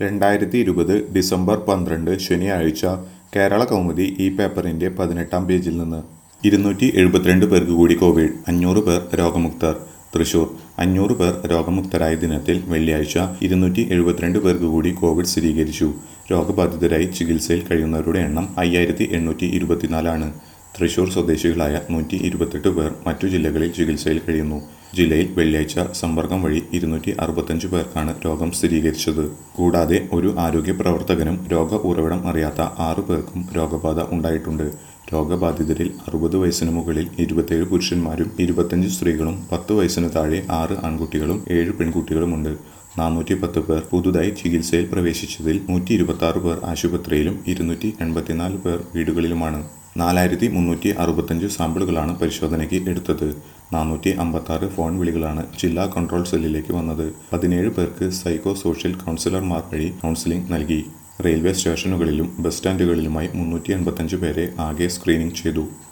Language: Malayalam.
രണ്ടായിരത്തി ഇരുപത് ഡിസംബർ പന്ത്രണ്ട് ശനിയാഴ്ച കേരള കൗമുദി ഈ പേപ്പറിന്റെ പതിനെട്ടാം പേജിൽ നിന്ന് ഇരുന്നൂറ്റി എഴുപത്തിരണ്ട് പേർക്ക് കൂടി കോവിഡ് അഞ്ഞൂറ് പേർ രോഗമുക്തർ തൃശൂർ അഞ്ഞൂറ് പേർ രോഗമുക്തരായ ദിനത്തിൽ വെള്ളിയാഴ്ച ഇരുന്നൂറ്റി എഴുപത്തിരണ്ട് പേർക്ക് കൂടി കോവിഡ് സ്ഥിരീകരിച്ചു രോഗബാധിതരായി ചികിത്സയിൽ കഴിയുന്നവരുടെ എണ്ണം അയ്യായിരത്തി എണ്ണൂറ്റി ഇരുപത്തിനാലാണ് തൃശൂർ സ്വദേശികളായ നൂറ്റി ഇരുപത്തെട്ട് പേർ മറ്റു ജില്ലകളിൽ ചികിത്സയിൽ കഴിയുന്നു ജില്ലയിൽ വെള്ളിയാഴ്ച സമ്പർക്കം വഴി ഇരുന്നൂറ്റി അറുപത്തഞ്ച് പേർക്കാണ് രോഗം സ്ഥിരീകരിച്ചത് കൂടാതെ ഒരു ആരോഗ്യ പ്രവർത്തകനും രോഗ ഉറവിടം അറിയാത്ത ആറു പേർക്കും രോഗബാധ ഉണ്ടായിട്ടുണ്ട് രോഗബാധിതരിൽ അറുപത് വയസ്സിന് മുകളിൽ ഇരുപത്തേഴ് പുരുഷന്മാരും ഇരുപത്തഞ്ച് സ്ത്രീകളും പത്ത് വയസ്സിന് താഴെ ആറ് ആൺകുട്ടികളും ഏഴ് പെൺകുട്ടികളുമുണ്ട് നാനൂറ്റി പത്ത് പേർ പുതുതായി ചികിത്സയിൽ പ്രവേശിച്ചതിൽ നൂറ്റി ഇരുപത്തി ആറ് പേർ ആശുപത്രിയിലും ഇരുന്നൂറ്റി എൺപത്തിനാല് പേർ വീടുകളിലുമാണ് നാലായിരത്തി മുന്നൂറ്റി അറുപത്തഞ്ച് സാമ്പിളുകളാണ് പരിശോധനയ്ക്ക് എടുത്തത് നാനൂറ്റി അമ്പത്തി ആറ് ഫോൺ വിളികളാണ് ജില്ലാ കൺട്രോൾ സെല്ലിലേക്ക് വന്നത് പതിനേഴ് പേർക്ക് സൈക്കോ സോഷ്യൽ കൗൺസിലർമാർ വഴി കൗൺസിലിംഗ് നൽകി റെയിൽവേ സ്റ്റേഷനുകളിലും ബസ് സ്റ്റാൻഡുകളിലുമായി മുന്നൂറ്റി എൺപത്തഞ്ച് പേരെ ആകെ സ്ക്രീനിംഗ് ചെയ്തു